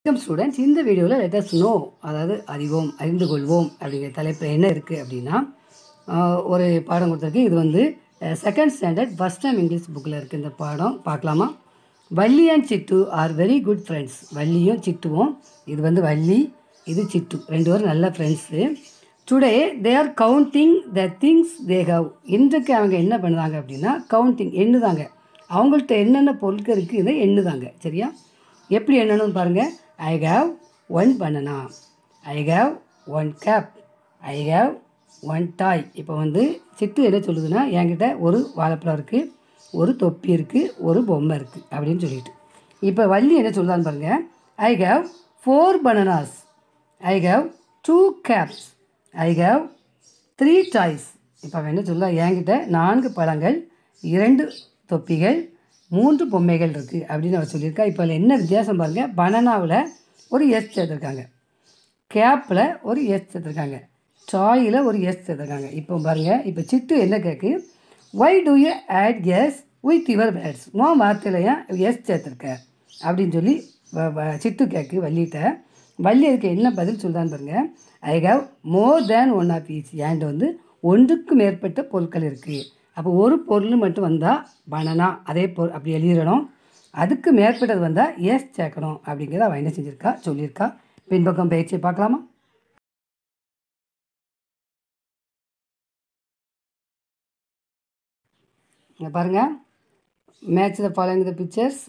வணக்கம் ஸ்டூடெண்ட்ஸ் இந்த வீடியோவில் லெட்டஸ் நோ அதாவது அறிவோம் அறிந்து கொள்வோம் அப்படிங்கிற தலைப்பில் என்ன இருக்குது அப்படின்னா ஆஹ், ஒரு பாடம் கொடுத்துருக்கு இது வந்து second standard first time English புக்கில் இருக்குது இந்த பாடம் பார்க்கலாமா Valli and Chittu are very good friends வள்ளியும் சிட்டுவும் இது வந்து வள்ளி இது சிட்டு ரெண்டு பேரும் நல்ல friends today they are counting the things they have இன்றைக்கு அவங்க என்ன பண்ணுதாங்க அப்படின்னா கவுண்டிங் எண்ணுதாங்க அவங்கள்ட்ட என்னென்ன பொருட்கள் இருக்குது இதை எண்ணுதாங்க சரியா எப்படி எண்ணணும்னு பாருங்கள் I have one banana I have one cap I have one toy இப்போ வந்து சிட்டு என்ன சொல்லுதுன்னா என்கிட்ட ஒரு வாழைப்பழம் இருக்குது ஒரு தொப்பி இருக்குது ஒரு பொம்மை இருக்குது அப்படின்னு சொல்லிட்டு இப்போ வள்ளி என்ன சொல்லுதான்னு பாருங்கள் I have four bananas I have two caps I have three toys இப்போ அவன் என்ன சொல்ல என்கிட்ட நான்கு பழங்கள் இரண்டு தொப்பிகள் மூன்று பொம்மைகள் இருக்குது அப்படின்னு அவள் சொல்லியிருக்கா இப்போ அதில் என்ன வித்தியாசம் பாருங்கள் பனானாவில் ஒரு எஸ் சேர்த்துருக்காங்க கேப்பில் ஒரு எஸ் சேர்த்துருக்காங்க டாயில் ஒரு எஸ் சேர்த்துருக்காங்க இப்போ பாருங்கள் இப்போ சிட்டு என்ன கேட்கு why do you add S with your words உன் வார்த்தையில் ஏன் எஸ் சேர்த்துருக்க அப்படின்னு சொல்லி வ- வ- சிட்டு கேட்கு வள்ளிகிட்ட வள்ளி அதுக்கு என்ன பதில் சொல்கிறான்னு பாருங்க I have more than one of each and வந்து ஒன்றுக்கு மேற்பட்ட பொருட்கள் இருக்குது அப்போ ஒரு பொருள் மட்டும் வந்தால் பனானா அதே பொருள் அப்படி எழுதிடணும் அதுக்கு மேற்பட்டது வந்தால் எஸ் சேர்க்கணும் அப்படிங்கிறத அவன் என்ன செஞ்சுருக்கா சொல்லியிருக்கா பின்பக்கம் பயிற்சியை பார்க்கலாமா இங்கே பாருங்கள் match the following the pictures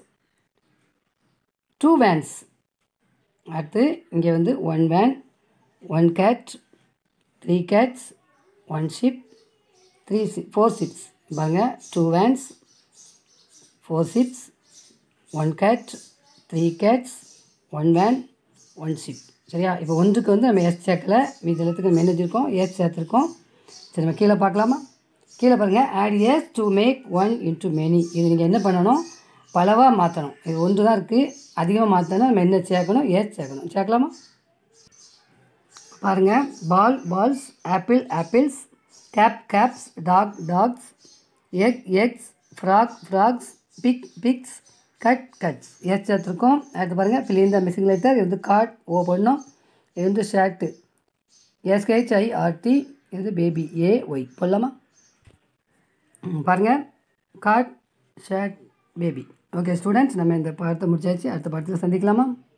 two vans அடுத்து இங்கே வந்து one van one cat three cats one ship three சி ஃபோர் சிப்ஸ் பாருங்க two vans four chips one cat three cats one van one ship சரியா இப்போ ஒன்றுக்கு வந்து நம்ம எஸ் சேர்க்கல மீதி எல்லாத்துக்கும் நம்ம என்ன செஞ்சுருக்கோம் எஸ் சேர்த்துருக்கோம் சரி நம்ம கீழே பார்க்கலாமா கீழே பாருங்கள் add S to make one into many இது நீங்கள் என்ன பண்ணணும் பலவாக மாற்றணும் இது ஒன்று தான் இருக்குது அதிகமாக மாற்றணும் நம்ம என்ன சேர்க்கணும் எஸ் சேர்க்கணும் சேர்க்கலாமா பாருங்கள் ball balls apple apples cap caps dog dogs egg eggs frog frogs pig pigs cat cats S சேர்த்துருக்கோம் அடுத்து பாருங்கள் ஃபிலிம் த மிஸ்ஸிங் லெட்டர் இது வந்து காட் ஓ பண்ணோம் இது வந்து ஷர்ட்டு எஸ்கேஹெச் ஐ ஆர்டி இது வந்து பேபி ஏ ஒய் போடலாமா ம், பாருங்க cot shirt baby okay students நம்ம இந்த பாடத்தை முடிச்சாச்சு அடுத்த பாடத்தில் சந்திக்கலாமா